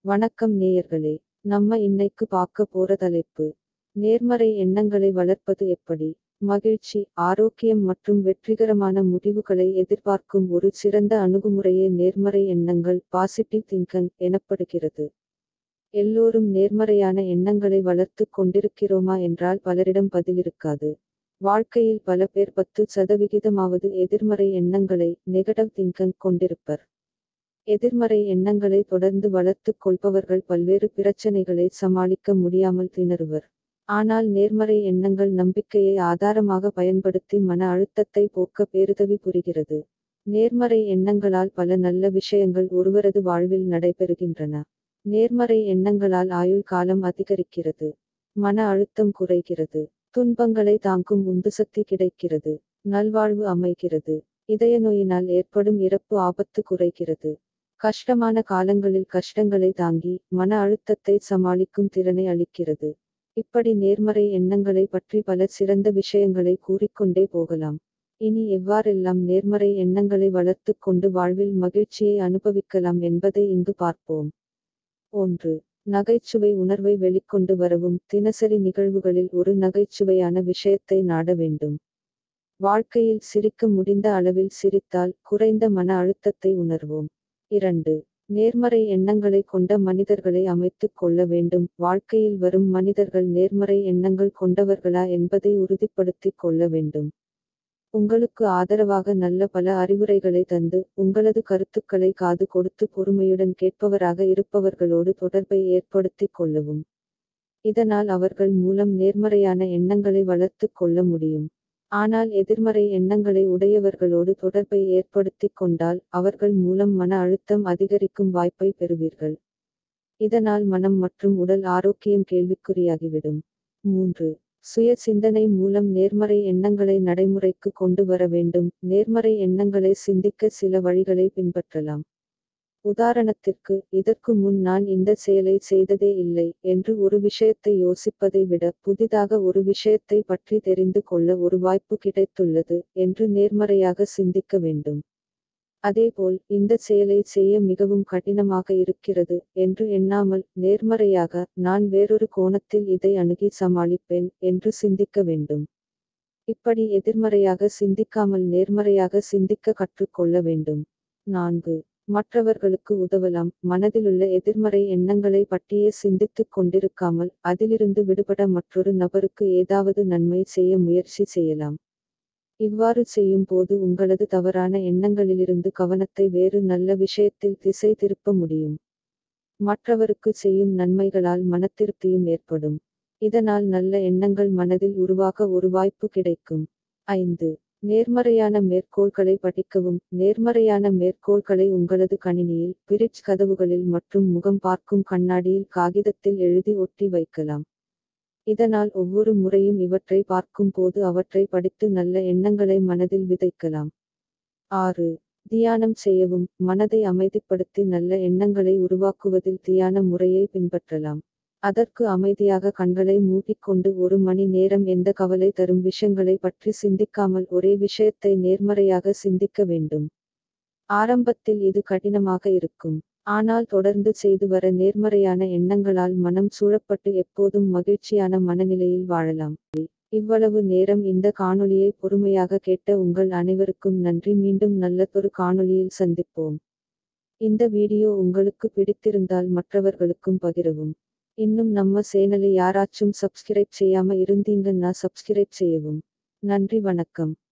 வணக்கம் நேயர்களே நம்ம இன்னைக்கு பார்க்க போற தலைப்பு நேர்மறை எண்ணங்களை வளர்ப்பது எப்படி மகிழ்ச்சி ஆரோக்கியம் மற்றும் வெற்றிகரமான முடிவுகளை எதிர்பார்க்கும் ஒரு சிறந்த அணுகுமுறையே நேர்மறை எண்ணங்கள் பாசிட்டிவ் திங்கன் எனப்படுகிறது எல்லோரும் நேர்மறையான எண்ணங்களை வளர்த்து கொண்டிருக்கிறோமா என்றால் பலரிடம் பதிலிருக்காது வாழ்க்கையில் பல பேர் பத்து சதவிகிதமாவது எதிர்மறை எண்ணங்களை நெகட்டிவ் திங்கன் கொண்டிருப்பர் எதிர்மறை எண்ணங்களை தொடர்ந்து வளர்த்துக் கொள்பவர்கள் பல்வேறு பிரச்சனைகளை சமாளிக்க முடியாமல் திணறுவர் ஆனால் நேர்மறை எண்ணங்கள் நம்பிக்கையை ஆதாரமாக பயன்படுத்தி மன அழுத்தத்தை போக்க பேருதவி புரிகிறது நேர்மறை எண்ணங்களால் பல நல்ல விஷயங்கள் ஒருவரது வாழ்வில் நடைபெறுகின்றன நேர்மறை எண்ணங்களால் ஆயுள் காலம் அதிகரிக்கிறது மன அழுத்தம் குறைகிறது துன்பங்களை தாங்கும் உந்துசக்தி கிடைக்கிறது நல்வாழ்வு அமைகிறது இதய நோயினால் ஏற்படும் இறப்பு ஆபத்து குறைகிறது கஷ்டமான காலங்களில் கஷ்டங்களை தாங்கி மன அழுத்தத்தை சமாளிக்கும் திறனை அளிக்கிறது இப்படி நேர்மறை எண்ணங்களை பற்றி பல சிறந்த விஷயங்களை கூறிக்கொண்டே போகலாம் இனி எவ்வாறெல்லாம் நேர்மறை எண்ணங்களை வளர்த்து கொண்டு வாழ்வில் மகிழ்ச்சியை அனுபவிக்கலாம் என்பதை இங்கு பார்ப்போம் ஒன்று நகைச்சுவை உணர்வை வெளிக்கொண்டு வரவும் தினசரி நிகழ்வுகளில் ஒரு நகைச்சுவையான விஷயத்தை நாட வேண்டும் வாழ்க்கையில் சிரிக்க முடிந்த அளவில் சிரித்தால் குறைந்த மன அழுத்தத்தை உணர்வோம் இரண்டு நேர்மறை எண்ணங்களை கொண்ட மனிதர்களை அமைத்துக் கொள்ள வேண்டும் வாழ்க்கையில் வரும் மனிதர்கள் நேர்மறை எண்ணங்கள் கொண்டவர்களா என்பதை உறுதிப்படுத்திக் கொள்ள வேண்டும் உங்களுக்கு ஆதரவாக நல்ல பல அறிவுரைகளை தந்து உங்களது கருத்துக்களை காது கொடுத்து பொறுமையுடன் கேட்பவராக இருப்பவர்களோடு தொடர்பை ஏற்படுத்திக் கொள்ளவும் இதனால் அவர்கள் மூலம் நேர்மறையான எண்ணங்களை வளர்த்துக் கொள்ள முடியும் ஆனால் எதிர்மறை எண்ணங்களை உடையவர்களோடு தொடர்பை ஏற்படுத்திக் கொண்டால் அவர்கள் மூலம் மன அழுத்தம் அதிகரிக்கும் வாய்ப்பை பெறுவீர்கள் இதனால் மனம் மற்றும் உடல் ஆரோக்கியம் கேள்விக்குறியாகிவிடும் மூன்று சுய சிந்தனை மூலம் நேர்மறை எண்ணங்களை நடைமுறைக்கு கொண்டு வர வேண்டும் நேர்மறை எண்ணங்களை சிந்திக்க சில வழிகளை பின்பற்றலாம் உதாரணத்திற்கு இதற்கு முன் நான் இந்த செயலை செய்ததே இல்லை என்று ஒரு விஷயத்தை யோசிப்பதை விட புதிதாக ஒரு விஷயத்தை பற்றி தெரிந்து கொள்ள ஒரு வாய்ப்பு கிடைத்துள்ளது என்று நேர்மறையாக சிந்திக்க வேண்டும் அதேபோல் இந்த செயலை செய்ய மிகவும் கடினமாக இருக்கிறது என்று எண்ணாமல் நேர்மறையாக நான் வேறொரு கோணத்தில் இதை அணுகி சமாளிப்பேன் என்று சிந்திக்க வேண்டும் இப்படி எதிர்மறையாக சிந்திக்காமல் நேர்மறையாக சிந்திக்க கற்றுக்கொள்ள வேண்டும் நான்கு மற்றவர்களுக்கு உதவலாம் மனதிலுள்ள எதிர்மறை எண்ணங்களை பற்றியே சிந்தித்துக் கொண்டிருக்காமல் அதிலிருந்து விடுபட மற்றொரு நபருக்கு ஏதாவது நன்மை செய்ய முயற்சி செய்யலாம் இவ்வாறு செய்யும் போது உங்களது தவறான எண்ணங்களிலிருந்து கவனத்தை வேறு நல்ல விஷயத்தில் திசை திருப்ப முடியும் மற்றவருக்கு செய்யும் நன்மைகளால் மனத்திருப்தியும் ஏற்படும் இதனால் நல்ல எண்ணங்கள் மனதில் உருவாக ஒரு வாய்ப்பு கிடைக்கும் ஐந்து நேர்மறையான மேற்கோள்களை படிக்கவும் நேர்மறையான மேற்கோள்களை உங்களது கணினியில் பிரிட்ஜ் கதவுகளில் மற்றும் முகம் பார்க்கும் கண்ணாடியில் காகிதத்தில் எழுதி ஒட்டி வைக்கலாம் இதனால் ஒவ்வொரு முறையும் இவற்றை பார்க்கும் போது அவற்றை படித்து நல்ல எண்ணங்களை மனதில் விதைக்கலாம் ஆறு தியானம் செய்யவும் மனதை அமைதிப்படுத்தி நல்ல எண்ணங்களை உருவாக்குவதில் தியான முறையை பின்பற்றலாம் அதற்கு அமைதியாக கண்களை மூடிக்கொண்டு ஒரு மணி நேரம் எந்த கவலை தரும் விஷயங்களை பற்றி சிந்திக்காமல் ஒரே விஷயத்தை நேர்மறையாக சிந்திக்க வேண்டும் ஆரம்பத்தில் இது கடினமாக இருக்கும் ஆனால் தொடர்ந்து செய்து வர நேர்மறையான எண்ணங்களால் மனம் சூழப்பட்டு எப்போதும் மகிழ்ச்சியான மனநிலையில் வாழலாம் இவ்வளவு நேரம் இந்த காணொளியை பொறுமையாக கேட்ட உங்கள் அனைவருக்கும் நன்றி மீண்டும் நல்லதொரு காணொளியில் சந்திப்போம் இந்த வீடியோ உங்களுக்கு பிடித்திருந்தால் மற்றவர்களுக்கும் பகிரவும் இன்னும் நம்ம சேனலை யாராச்சும் சப்ஸ்கிரைப் செய்யாம இருந்தீங்கன்னா சப்ஸ்கிரைப் செய்யவும் நன்றி வணக்கம்